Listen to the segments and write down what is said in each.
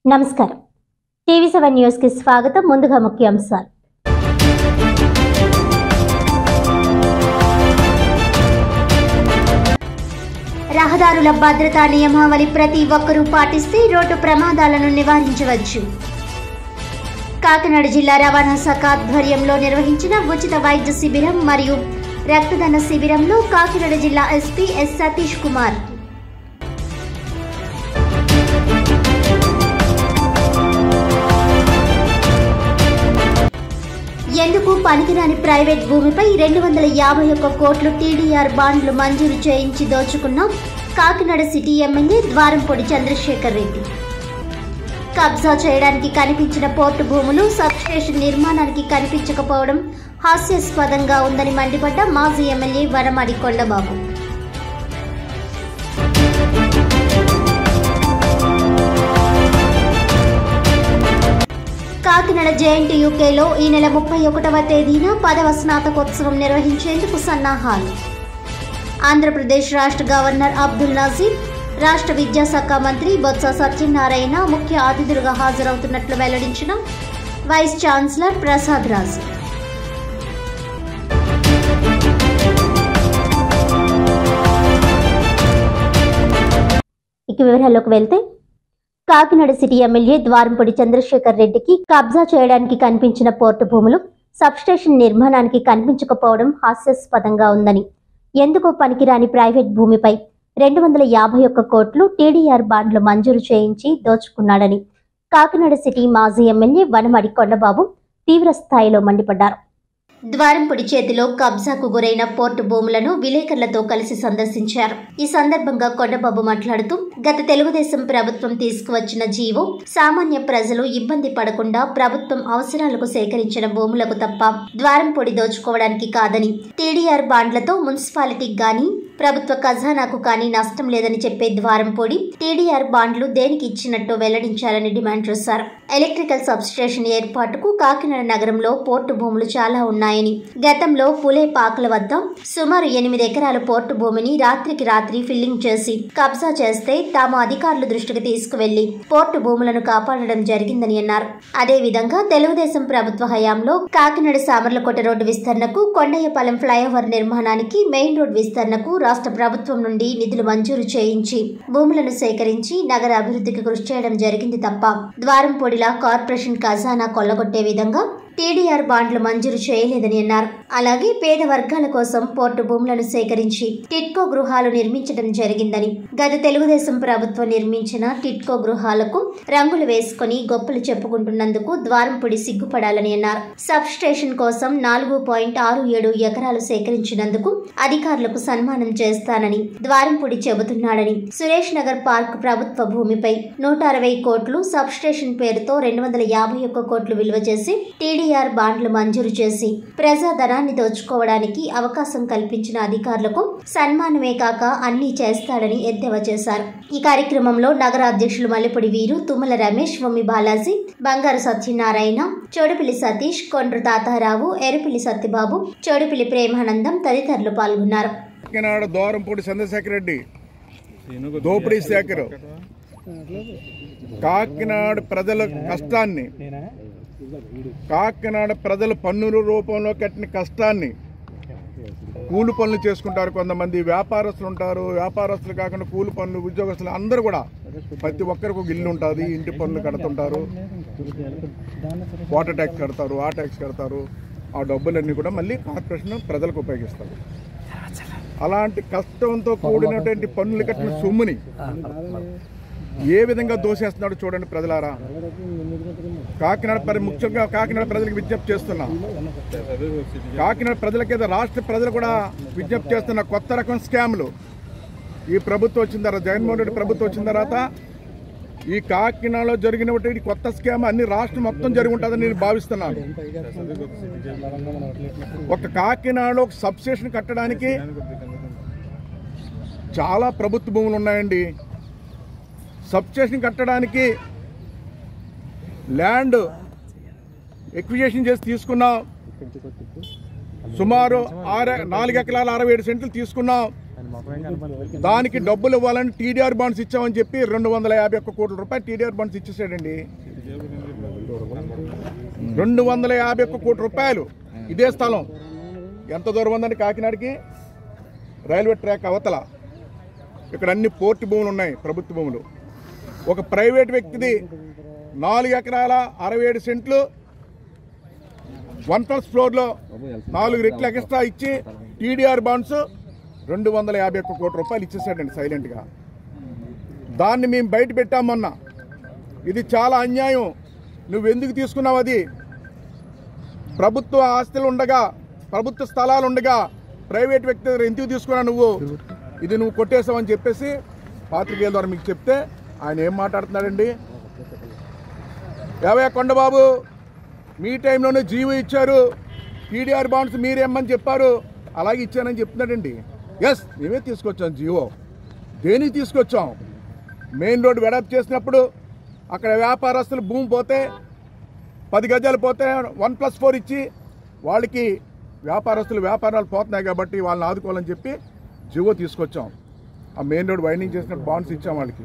నమస్కారం TV seven news కి స్వాగతం ముందుగా ముఖ్యాంశాలు రహదారుల భద్రతా నియమావళి ప్రతి ఒక్కరూ పాటిస్తే రోడ్డు ప్రమాదాలను నివారించవచ్చు కాకినాడ జిల్లా రవాణా శాఖ ఆధ్వర్యంలో నిర్వహించిన ఉచిత వైద్య శిబిరం మరియు రక్తదాన శిబిరంలో కాకినాడ జిల్లా ఎస్పీ ఎస్ సతీష్ కుమార్ ఎందుకు పనికిరాని ప్రైవేట్ భూమిపై రెండు వందల యాభై ఒక్క కోట్లు టీడీఆర్ బాండ్లు మంజూరు చేయించి దోచుకున్న కాకినాడ సిటీ ఎమ్మెల్యే ద్వారంపొడి చంద్రశేఖర్ రెడ్డి కబ్జా చేయడానికి కనిపించిన పోర్టు భూములు సబ్స్టేషన్ నిర్మాణానికి కనిపించకపోవడం హాస్యాస్పదంగా ఉందని మండిపడ్డ మాజీ ఎమ్మెల్యే వనమాడి కొండబాబు కాకినాడ జేఎన్టీయూకేలో ఈ నెల ముప్పై ఒకటవ తేదీన పదవ స్నాతకోత్సవం నిర్వహించేందుకు సన్నాహాలు ఆంధ్రప్రదేశ్ రాష్ట్ర గవర్నర్ అబ్దుల్ నజీర్ రాష్ట్ర విద్యాశాఖ మంత్రి బొత్స సత్యనారాయణ ముఖ్య అతిథులుగా హాజరవుతున్నట్లు వెల్లడించిన వైస్ ఛాన్సలర్ ప్రసాద్ రాజు ఇక వివరాల్లోకి వెళ్తే కాకినాడ సిటీ ఎమ్మెల్యే ద్వారంపొడి చంద్రశేఖర్ రెడ్డికి కబ్జా చేయడానికి కనిపించిన పోర్టు భూములు సబ్స్టేషన్ నిర్మాణానికి కనిపించకపోవడం హాస్యాస్పదంగా ఉందని ఎందుకో పనికిరాని ప్రైవేట్ భూమిపై రెండు వందల యాభై ఒక్క కోట్లు టీడీఆర్ బాండ్లు మంజూరు చేయించి దోచుకున్నాడని కాకినాడ సిటీ మాజీ ఎమ్మెల్యే వనమడి కొండబాబు తీవ్ర స్థాయిలో మండిపడ్డారు ద్వారంపొడి చేతిలో కబ్జాకు గురైన పోర్టు భూములను విలేకరులతో కలిసి సందర్శించారు ఈ సందర్భంగా కొండబాబు మాట్లాడుతూ గత తెలుగుదేశం ప్రభుత్వం తీసుకువచ్చిన జీవో సామాన్య ప్రజలు ఇబ్బంది పడకుండా ప్రభుత్వం అవసరాలకు సేకరించిన భూములకు తప్ప ద్వారంపొడి దోచుకోవడానికి కాదని టీడీఆర్ బాండ్లతో మున్సిపాలిటీకి గాని ప్రభుత్వ ఖజానాకు కానీ నష్టం లేదని చెప్పే ద్వారంపొడి టీడీఆర్ బాండ్లు దేనికి ఇచ్చినట్టు వెల్లడించాలని డిమాండ్ చేశారు ఎలక్ట్రికల్ సబ్స్టేషన్ ఏర్పాటుకు కాకినాడ నగరంలో పోర్టు భూములు చాలా ఉన్నాయని గతంలో పులే పాకల వద్ద సుమారు ఎనిమిది ఎకరాల పోర్టు భూమిని రాత్రికి రాత్రి ఫిల్లింగ్ చేసి కబ్జా చేస్తే తాము అధికారుల దృష్టికి తీసుకువెళ్లి పోర్టు భూములను కాపాడడం జరిగిందని అన్నారు అదేవిధంగా తెలుగుదేశం ప్రభుత్వ హయాంలో కాకినాడ సామర్లకోట రోడ్డు విస్తరణకు కొండయ్యపాలెం ఫ్లైఓవర్ నిర్మాణానికి మెయిన్ రోడ్ విస్తరణకు రాష్ట్ర ప్రభుత్వం నుండి నిధులు మంజూరు చేయించి భూములను సేకరించి నగర అభివృద్ధికి కృషి చేయడం జరిగింది తప్ప ద్వారంపొడిలా కార్పొరేషన్ ఖజానా కొల్లగొట్టే విధంగా టీడీఆర్ బాండ్లు మంజూరు చేయలేదని అన్నారు అలాగే పేద వర్గాల కోసం పోర్టు భూములను సేకరించి టిట్కో గృహాలు నిర్మించడం జరిగిందని గత తెలుగుదేశం ప్రభుత్వం నిర్మించిన టిట్కో గృహాలకు రంగులు వేసుకుని గొప్పలు చెప్పుకుంటున్నందుకు ద్వారంపొడి సిగ్గుపడాలని అన్నారు సబ్ స్టేషన్ కోసం నాలుగు పాయింట్ ఆరు ఏడు ఎకరాలు సేకరించినందుకు అధికారులకు సన్మానం చేస్తానని ద్వారంపొడి చెబుతున్నాడని సురేష్ నగర్ పార్క్ ప్రభుత్వ భూమిపై నూట అరవై కోట్లు సబ్ స్టేషన్ పేరుతో రెండు వందల యాభై ఒక్క కోట్లు విలువ చేసి టీడీఆర్ బాండ్లు మంజూరు చేసి ప్రజాధనాన్ని దోచుకోవడానికి అవకాశం కల్పించిన అధికారులకు సన్మానమే కాక అన్నీ చేస్తాడని ఎద్దేవా చేశారు ఈ కార్యక్రమంలో నగర అధ్యక్షులు మల్లెపొడి వీరు తుమ్మల రమేష్ వమ్మి బాలాజీ బంగారు సత్యనారాయణ చోడుపిల్లి సతీష్ కొండ్రు తాతారావు ఎరుపిల్లి సత్యబాబు చోడుపిల్లి ప్రేమానందం తదితరులు పాల్గొన్నారు కాకినాడ దూరంపూడి చంద్రశేఖర్ రెడ్డి దోపిడీ శేఖర్ కాకినాడ ప్రజల కష్టాన్ని కాకినాడ ప్రజల పన్నుల రూపంలో కట్టిన కష్టాన్ని కూలి పనులు చేసుకుంటారు కొంతమంది వ్యాపారస్తులు ఉంటారు వ్యాపారస్తులు కాకుండా కూలి పనులు ఉద్యోగస్తులు అందరూ కూడా ప్రతి ఒక్కరికి ఒక ఇల్లు ఉంటుంది ఇంటి పనులు కడుతుంటారు వాటర్ ట్యాక్స్ కడతారు ఆ ట్యాక్స్ కడతారు ఆ డబ్బులన్నీ కూడా మళ్ళీ కార్పొరేషన్ ప్రజలకు ఉపయోగిస్తారు అలాంటి కష్టంతో కూడినటువంటి పన్నులు కట్టిన సొమ్ముని ఏ విధంగా దోసేస్తున్నాడు చూడండి ప్రజలారా కాకినాడ పరి ముఖ్యంగా కాకినాడ ప్రజలకు విజ్ఞప్తి చేస్తున్నా కాకినాడ ప్రజలకేదో రాష్ట్ర ప్రజలు కూడా విజ్ఞప్తి చేస్తున్న కొత్త రకం స్కామ్లు ఈ ప్రభుత్వం వచ్చిన తర్వాత జగన్మోహన్ రెడ్డి ప్రభుత్వం వచ్చిన తర్వాత ఈ కాకినాడలో జరిగినటువంటి కొత్త స్కామ్ అన్ని రాష్ట్రం మొత్తం జరిగి ఉంటుందని నేను భావిస్తున్నాను ఒక కాకినాడలో ఒక సబ్స్టేషన్ కట్టడానికి చాలా ప్రభుత్వ భూములు ఉన్నాయండి సబ్స్టేషన్ కట్టడానికి ల్యాండ్ ఎక్విజేషన్ చేసి తీసుకున్నాం సుమారు ఆరు నాలుగు ఎకరాల అరవై ఏడు సెంట్లు తీసుకున్నాం దానికి డబ్బులు ఇవ్వాలని టీడీఆర్ బాండ్స్ ఇచ్చామని చెప్పి రెండు వందల యాభై ఒక్క కోట్ల రూపాయలు టీడీఆర్ బాండ్స్ ఇచ్చేసాడండి రెండు వందల యాభై ఒక్క కోట్ల రూపాయలు ఇదే స్థలం ఎంత దూరం ఉందండి కాకినాడకి రైల్వే ట్రాక్ అవతల ఇక్కడ అన్ని పోర్టు భూములు ఉన్నాయి ప్రభుత్వ భూములు ఒక ప్రైవేట్ వ్యక్తిది నాలుగు ఎకరాల అరవై ఏడు సెంట్లు వన్ ప్లస్ ఫ్లోర్లో నాలుగు రెట్లు ఎక్స్ట్రా ఇచ్చి టీడీఆర్ బాండ్స్ రెండు వందల యాభై ఒక్క కోట్ల రూపాయలు ఇచ్చేసాడండి సైలెంట్గా దాన్ని మేము బయట పెట్టాం మొన్న ఇది చాలా అన్యాయం నువ్వు ఎందుకు తీసుకున్నావు అది ప్రభుత్వ ఆస్తులు ఉండగా ప్రభుత్వ స్థలాలు ఉండగా ప్రైవేట్ వ్యక్తి దగ్గర ఎందుకు తీసుకున్నావు నువ్వు ఇది నువ్వు కొట్టేసావని చెప్పేసి పాత్రికేయుల ద్వారా మీకు చెప్తే ఆయన ఏం మాట్లాడుతున్నాడండి యావే కొండబాబు మీ టైంలోనే జీవో ఇచ్చారు టీడీఆర్ బాండ్స్ మీరేమని చెప్పారు అలాగే ఇచ్చానని చెప్తున్నాడండి ఎస్ మేమే తీసుకొచ్చాం జీవో దేనికి తీసుకొచ్చాం మెయిన్ రోడ్ వెడప్ చేసినప్పుడు అక్కడ వ్యాపారస్తులు భూమి పోతే పది గజాలు పోతే వన్ ప్లస్ ఫోర్ ఇచ్చి వాళ్ళకి వ్యాపారస్తులు వ్యాపారాలు పోతున్నాయి కాబట్టి వాళ్ళని ఆదుకోవాలని చెప్పి జీవో తీసుకొచ్చాం ఆ మెయిన్ రోడ్ వైండింగ్ చేసినట్టు బాండ్స్ ఇచ్చాం వాళ్ళకి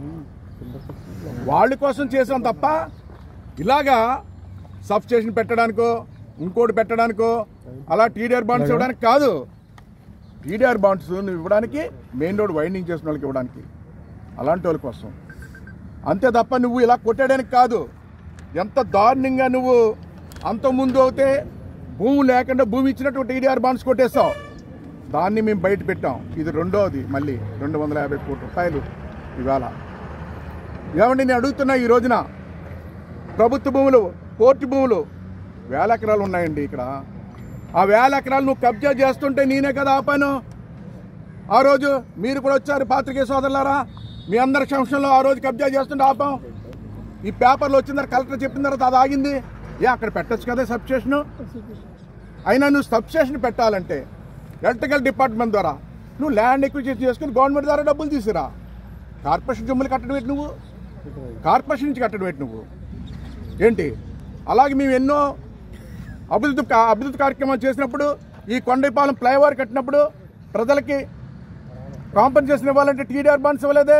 వాళ్ళ కోసం చేసాం తప్ప ఇలాగా సబ్ స్టేషన్ పెట్టడానికో ఇంకోటి పెట్టడానికో అలా టీడీఆర్ బాండ్స్ ఇవ్వడానికి కాదు టీడీఆర్ బాండ్స్ నువ్వు ఇవ్వడానికి మెయిన్ రోడ్ వైండింగ్ చేసిన వాళ్ళకి ఇవ్వడానికి అలాంటి వాళ్ళ కోసం అంతే తప్ప నువ్వు ఇలా కొట్టడానికి కాదు ఎంత దారుణంగా నువ్వు అంత ముందు అయితే భూమి లేకుండా భూమి ఇచ్చినట్టు టీడీఆర్ బాండ్స్ కొట్టేస్తావు దాన్ని మేము బయట పెట్టాం ఇది రెండోది మళ్ళీ రెండు వందల యాభై కోట్ల రూపాయలు ఇవాళ ఏమండి నేను అడుగుతున్నా ఈ రోజున ప్రభుత్వ భూములు కోర్టు భూములు వేల ఎకరాలు ఉన్నాయండి ఇక్కడ ఆ వేల ఎకరాలు నువ్వు కబ్జా చేస్తుంటే నేనే కదా ఆపాను ఆ రోజు మీరు కూడా వచ్చారు పాత్రికేయ సోదరులారా మీ అందరి సంవత్సరంలో ఆ రోజు కబ్జా చేస్తుంటే ఆపాం ఈ పేపర్లో వచ్చిన తర్వాత కలెక్టర్ చెప్పిన తర్వాత అది ఆగింది ఏ అక్కడ పెట్టచ్చు కదా సబ్ స్టేషన్ అయినా నువ్వు సబ్ స్టేషన్ పెట్టాలంటే ఎలక్ట్రికల్ డిపార్ట్మెంట్ ద్వారా నువ్వు ల్యాండ్ ఎక్విజిషన్ చేసుకుని గవర్నమెంట్ ద్వారా డబ్బులు తీసుకురా కార్పొరేషన్ జమ్ములు కట్టడం ఏంటి నువ్వు కార్పొరేషన్ నుంచి కట్టడం ఏంటి నువ్వు ఏంటి అలాగే మేము ఎన్నో అభివృద్ధి కా- అభివృద్ధి కార్యక్రమాలు చేసినప్పుడు ఈ కొండపాలెం ఫ్లైఓవర్ కట్టినప్పుడు ప్రజలకి కాంపన్సేషన్ ఇవ్వాలంటే టీడీఆర్ బాండ్స్ ఇవ్వలేదే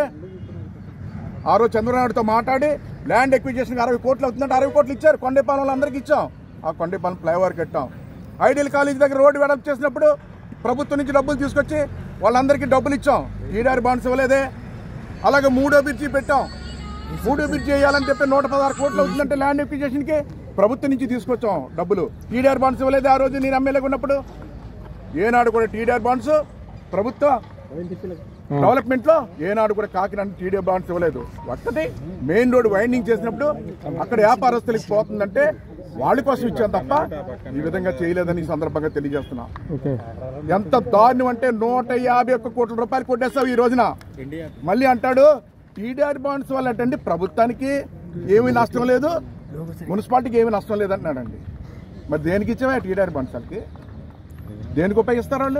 ఆ రోజు చంద్రబాబుతో మాట్లాడి ల్యాండ్ ఎక్విజిషన్ అరవై కోట్లు అవుతుందంటే అరవై కోట్లు ఇచ్చారు కొండపాలెంలో అందరికి ఇచ్చాం ఆ కొండపాలెం ఫ్లైఓవర్ కట్టాం ఐడియల్ కాలేజ్ దగ్గర రోడ్డు వెడప్ చేసినప్పుడు ప్రభుత్వం నుంచి డబ్బులు తీసుకొచ్చి వాళ్ళందరికీ డబ్బులు ఇచ్చాం టీడీఆర్ బాండ్స్ ఇవ్వలేదే అలాగే మూడో బ్రిడ్జి పెట్టాం మూడో బ్రిడ్జి వేయాలని చెప్పి నూట పదహారు కోట్లు అవుతుందంటే ల్యాండ్ ఎక్విజిషన్కి ప్రభుత్వం నుంచి తీసుకొచ్చాం డబ్బులు టీడీఆర్ బాండ్స్ ఇవ్వలేదే ఆ రోజు నేను ఎమ్మెల్యేగా ఉన్నప్పుడు ఏనాడు కూడా టీడీఆర్ బాండ్స్ ప్రభుత్వ డెవలప్మెంట్ లో ఏనాడు కూడా కాకినాడ టీడీ బాండ్స్ ఇవ్వలేదు ఒక్కటి మెయిన్ రోడ్ వైండింగ్ చేసినప్పుడు అక్కడ వ్యాపారస్తులకి పోతుందంటే వాళ్ళ కోసం ఇచ్చాం తప్ప ఈ విధంగా చేయలేదని ఈ సందర్భంగా తెలియజేస్తున్నా ఎంత దారుణం అంటే నూట యాభై ఒక్క కోట్ల రూపాయలు కొట్టేస్తావు ఈ రోజున మళ్ళీ అంటాడు టీడీఆర్ బాండ్స్ వల్ల అంటే ప్రభుత్వానికి ఏమీ నష్టం లేదు మున్సిపాలిటీకి ఏమీ నష్టం లేదంటున్నాడండి మరి దేనికి ఇచ్చావా టీడీఆర్ బాండ్స్ వాళ్ళకి దేనికి ఉపయోగిస్తారు వాళ్ళు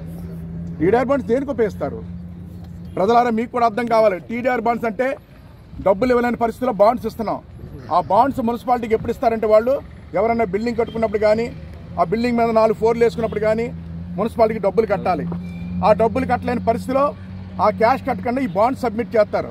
టీడీఆర్ బాండ్స్ దేనికి ఉపయోగిస్తారు ప్రజలారా మీకు కూడా అర్థం కావాలి టీడీఆర్ బాండ్స్ అంటే డబ్బులు ఇవ్వలేని పరిస్థితిలో బాండ్స్ ఇస్తున్నాం ఆ బాండ్స్ మున్సిపాలిటీకి ఎప్పుడు ఇస్తారంటే వాళ్ళు ఎవరైనా బిల్డింగ్ కట్టుకున్నప్పుడు కానీ ఆ బిల్డింగ్ మీద నాలుగు ఫ్లోర్లు వేసుకున్నప్పుడు కానీ మున్సిపాలిటీకి డబ్బులు కట్టాలి ఆ డబ్బులు కట్టలేని పరిస్థితిలో ఆ క్యాష్ కట్టకుండా ఈ బాండ్స్ సబ్మిట్ చేస్తారు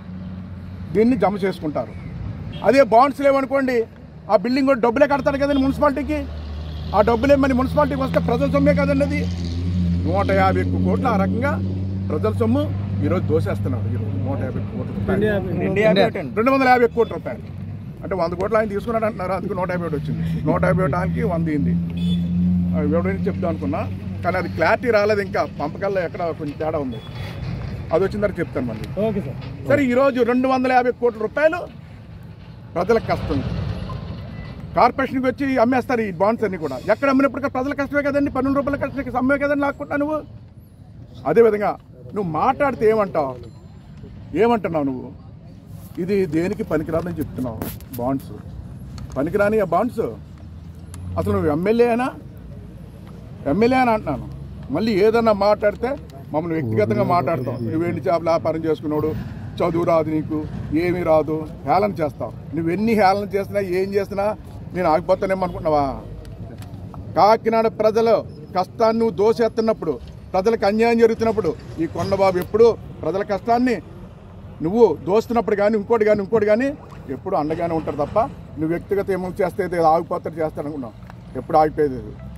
దీన్ని జమ చేసుకుంటారు అదే బాండ్స్ లేవనుకోండి ఆ బిల్డింగ్ కూడా డబ్బులే కడతారు కదండి మున్సిపాలిటీకి ఆ డబ్బులే మరి మున్సిపాలిటీకి వస్తే ప్రజల సొమ్మే కదండి అది నూట యాభై ఒక్క కోట్లు ఆ రకంగా ప్రజల సొమ్ము ఈరోజు దోసేస్తున్నారు ఈరోజు నూట యాభై ఒక్క కోట్ల రూపాయలు రెండు వందల యాభై ఒక్క కోట్ల రూపాయలు అంటే వంద కోట్లు ఆయన తీసుకున్నాడు అంటున్నారు అందుకు నూట యాభై ఒకటి వచ్చింది నూట యాభై ఒకటానికి వంద అయింది ఎవడైనా చెప్దాం అనుకున్నా కానీ అది క్లారిటీ రాలేదు ఇంకా పంపకాల్లో ఎక్కడ కొంచెం తేడా ఉంది అది వచ్చిన తర్వాత చెప్తాను మళ్ళీ ఓకే సార్ సరే ఈరోజు రెండు వందల యాభై కోట్ల రూపాయలు ప్రజలకు కష్టం కార్పొరేషన్కి వచ్చి అమ్మేస్తారు ఈ బాండ్స్ అన్ని కూడా ఎక్కడ అమ్మినప్పుడు ప్రజల కష్టమే కదండి పన్నెండు రూపాయల కష్టమే అమ్మే కదండి లాక్కుంటా నువ్వు అదేవిధంగా నువ్వు మాట్లాడితే ఏమంటావు ఏమంటున్నావు నువ్వు ఇది దేనికి పనికిరాదని చెప్తున్నావు బాండ్స్ పనికిరాని ఆ బాండ్స్ అసలు నువ్వు ఎమ్మెల్యే అయినా ఎమ్మెల్యే అని అంటున్నాను మళ్ళీ ఏదన్నా మాట్లాడితే మమ్మల్ని వ్యక్తిగతంగా మాట్లాడతాం నువ్వేంటి చేపల వ్యాపారం చేసుకున్నాడు చదువు రాదు నీకు ఏమీ రాదు హేళన చేస్తావు నువ్వు ఎన్ని హేళన చేసినా ఏం చేసినా నేను ఆగిపోతానేమో అనుకుంటున్నావా కాకినాడ ప్రజలు కష్టాన్ని నువ్వు దోసేస్తున్నప్పుడు ప్రజలకు అన్యాయం జరుగుతున్నప్పుడు ఈ కొండబాబు ఎప్పుడు ప్రజల కష్టాన్ని నువ్వు దోస్తున్నప్పుడు కానీ ఇంకోటి కానీ ఇంకోటి కానీ ఎప్పుడు అండగానే ఉంటారు తప్ప నువ్వు వ్యక్తిగత ఏమో చేస్తే ఇది ఆగిపోతాడు చేస్తాడు అనుకున్నావు ఎప్పుడు ఆగిపోయేది లేదు.